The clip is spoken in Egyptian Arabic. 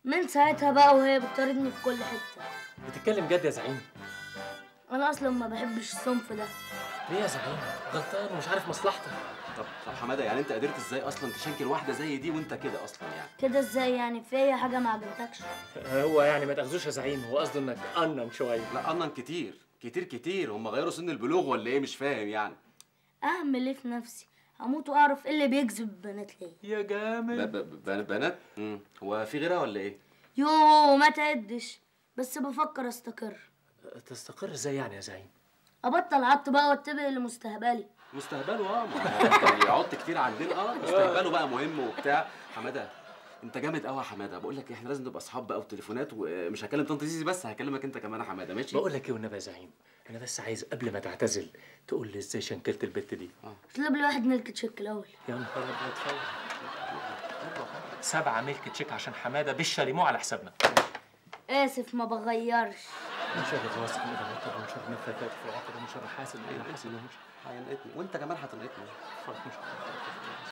من ساعتها بقى وهي بتطاردني في كل حته بتتكلم جد يا زعيم انا اصلا ما بحبش الصنف ده ليه يا زعيم غلطان ومش عارف مصلحتك طب طب حماده يعني انت قدرت ازاي اصلا تشنكل واحده زي دي وانت كده اصلا يعني كده ازاي يعني في اي حاجه ما عجبتكش هو يعني ما تاخذوش يا زعيم هو قصده انك انن شويه لا انن كتير كتير كتير هم غيروا سن البلوغ ولا ايه مش فاهم يعني اعمل ايه في نفسي هموت واعرف ايه اللي بيجذب البنات ليا يا ب- جامد ب- ب- بنات مم. هو في غيرها ولا ايه يو ما تعدش بس بفكر استقر تستقر ازاي يعني يا زعيم ابطل عط بقى واتبع لمستقبلي مستقبله اه ما هو يقعد كتير عندنا اه مستقبله بقى مهم وبتاع حماده انت جامد قوي يا حماده بقول لك احنا لازم نبقى اصحاب بقى وتليفونات ومش هكلم طنط زيزي بس هكلمك انت كمان يا حماده ماشي بقول لك ايه والنبي يا زعيم انا بس عايز قبل ما تعتزل تقول لي ازاي شنكلت البت دي اطلب لي واحد ملك تشيك الاول يا نهار ابيض فوق. سبعة ملك تشيك عشان حماده بالشاليمو على حسابنا اسف ما بغيرش من شر غاسق اذا وقب ومن شر النفاثات في العقد ومن شر حاسد اذا حسد ومن شر هينقطني وانت كمان هتنقطني فرق مش